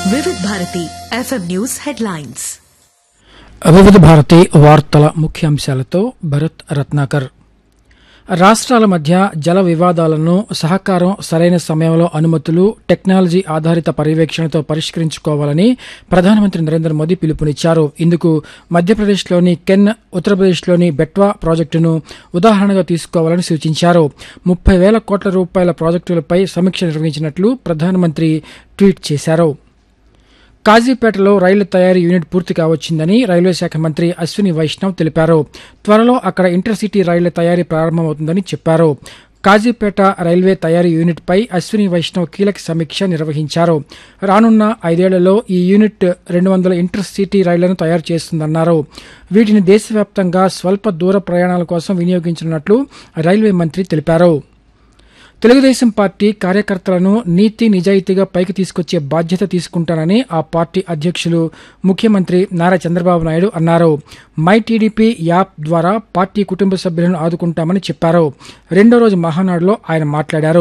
వివిధ Bharati FM news headlines వివిధ భారతి వార్తల ముఖ్యాంశాలతో భరత్ రత్నాకర్ రాష్ట్రాల మధ్య జల వివాదాలను సహకారం సరైన సమయంలో అనుమతులు టెక్నాలజీ ఆధారిత పర్యవేక్షణతో పరిష్కరించుకోవాలని ప్రధానమంత్రి నరేంద్ర మోదీ పిలుపునిచ్చారు ఇందుకు మధ్యప్రదేశ్లోని కెన్ ఉత్తరప్రదేశ్లోని బెట్వా ప్రాజెక్టును ఉదాహరణగా తీసుకోవాలని సూచించారు ముప్పై వేల కోట్ల రూపాయల ప్రాజెక్టులపై సమీక్ష నిర్వహించినట్లు ప్రధానమంత్రి ట్వీట్ చేశారు కాజీపేటలో రైళ్ల తయారీ యూనిట్ పూర్తి కావచ్చిందని రైల్వే శాఖ మంత్రి అశ్విని వైష్ణవ్ తెలిపారు త్వరలో అక్కడ ఇంటర్సిటీ రైళ్ల తయారీ ప్రారంభమవుతుందని చెప్పారు కాజీపేట రైల్వే తయారీ యూనిట్ పై అశ్విని వైష్ణవ్ కీలక సమీక్ష నిర్వహించారు రానున్న ఐదేళ్లలో ఈ యూనిట్ రెండు వందల ఇంటర్సిటీ రైళ్లను తయారు చేస్తుందన్నారు వీటిని దేశవ్యాప్తంగా స్వల్ప దూర ప్రయాణాల కోసం వినియోగించనున్నట్లు రైల్వే మంత్రి తెలిపారు తెలుగుదేశం పార్టీ కార్యకర్తలను నీతి నిజాయితీగా పైకి తీసుకొచ్చే బాధ్యత తీసుకుంటానని ఆ పార్టీ అధ్యక్షులు ముఖ్యమంత్రి నారా చంద్రబాబు నాయుడు అన్నారు మై టీడీపీ యాప్ ద్వారా పార్టీ కుటుంబ సభ్యులను ఆదుకుంటామని చెప్పారు రెండో రోజు మహానాడులో ఆయన మాట్లాడారు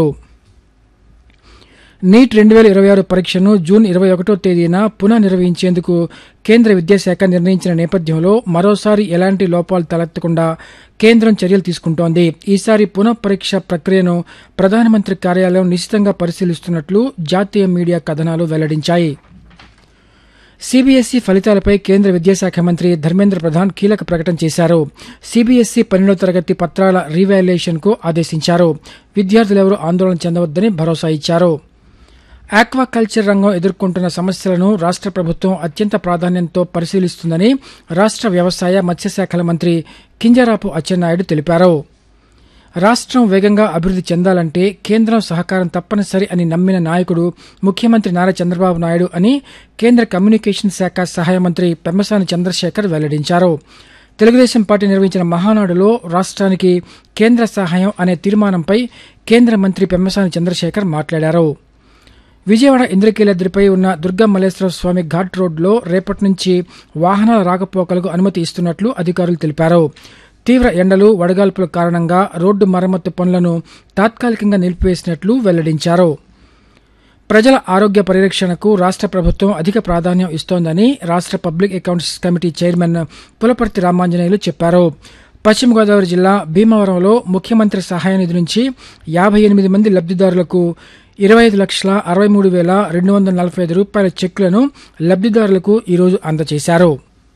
నీట్ రెండు వేల ఇరవై ఆరు పరీక్షను జూన్ ఇరవై ఒకటో తేదీన పునః నిర్వహించేందుకు కేంద్ర విద్యాశాఖ నిర్ణయించిన నేపథ్యంలో మరోసారి ఎలాంటి లోపాలు తలెత్తకుండా కేంద్రం చర్యలు తీసుకుంటోంది ఈసారి పునః పరీక్ష ప్రక్రియను ప్రధానమంత్రి కార్యాలయం నిశ్చితంగా పరిశీలిస్తున్నట్లు జాతీయ మీడియా కథనాలు వెల్లడించాయి సిబిఎస్ఈ ఫలితాలపై కేంద్ర విద్యాశాఖ మంత్రి ధర్మేంద్ర ప్రధాన్ కీలక ప్రకటన చేశారు సిబిఎస్ఈ పన్నెండో తరగతి పత్రాల రీవాల్యుయేషన్ కు ఆదేశించారు విద్యార్థులెవరూ ఆందోళన చెందవద్దని భరోసా ఇచ్చారు ఆక్వాకల్చర్ రంగం ఎదుర్కొంటున్న సమస్యలను రాష్ట్ర ప్రభుత్వం అత్యంత ప్రాధాన్యంతో పరిశీలిస్తుందని రాష్ట్ర వ్యవసాయ మత్స్యశాఖల మంత్రి కింజరాపు అచ్చెన్నాయుడు తెలిపారు రాష్ట్రం వేగంగా అభివృద్ది చెందాలంటే కేంద్రం సహకారం తప్పనిసరి అని నమ్మిన నాయకుడు ముఖ్యమంత్రి నారా చంద్రబాబు నాయుడు అని కేంద్ర కమ్యూనికేషన్ శాఖ సహాయ మంత్రి పెమ్మసాని చంద్రశేఖర్ వెల్లడించారు తెలుగుదేశం పార్టీ నిర్వహించిన మహానాడులో రాష్ట్రానికి కేంద్ర సహాయం అనే తీర్మానంపై కేంద్ర మంత్రి పెమ్మసాని చంద్రశేఖర్ మాట్లాడారు విజయవాడ ఇంద్రకీలాద్రిపై ఉన్న దుర్గా మల్లేశ్వర స్వామి ఘాట్ రోడ్లో రేపటి నుంచి వాహనాల రాకపోకలకు అనుమతి ఇస్తున్నట్లు అధికారులు తెలిపారు తీవ్ర ఎండలు వడగాల్పుల కారణంగా రోడ్డు మరమ్మతు పనులను తాత్కాలికంగా నిలిపివేసినట్లు వెల్లడించారు ప్రజల ఆరోగ్య పరిరక్షణకు రాష్ట్ర ప్రభుత్వం అధిక ప్రాధాన్యం ఇస్తోందని రాష్ట్ర public accounts committee chairman Pulaparthi Ramanjaneyulu చెప్పారు పశ్చిమ గోదావరి జిల్లా భీమవరంలో ముఖ్యమంత్రి సహాయ నిధి నుంచి యాభై ఎనిమిది మంది లబ్దిదారులకు ఇరవై ఐదు లక్షల అరవై మూడు వేల రెండు వందల నలభై ఐదు రూపాయల చెక్కులను లబ్దిదారులకు ఈరోజు అందజేశారు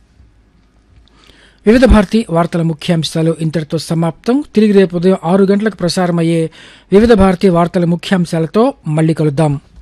వివిధ భారతి వార్తల ముఖ్యాంశాలు ఇంతటితో సమాప్తం తిరిగి రేపు ఉదయం ఆరు గంటలకు ప్రసారమయ్యే వివిధ భారతి వార్తల ముఖ్యాంశాలతో మళ్ళీ కలుద్దాం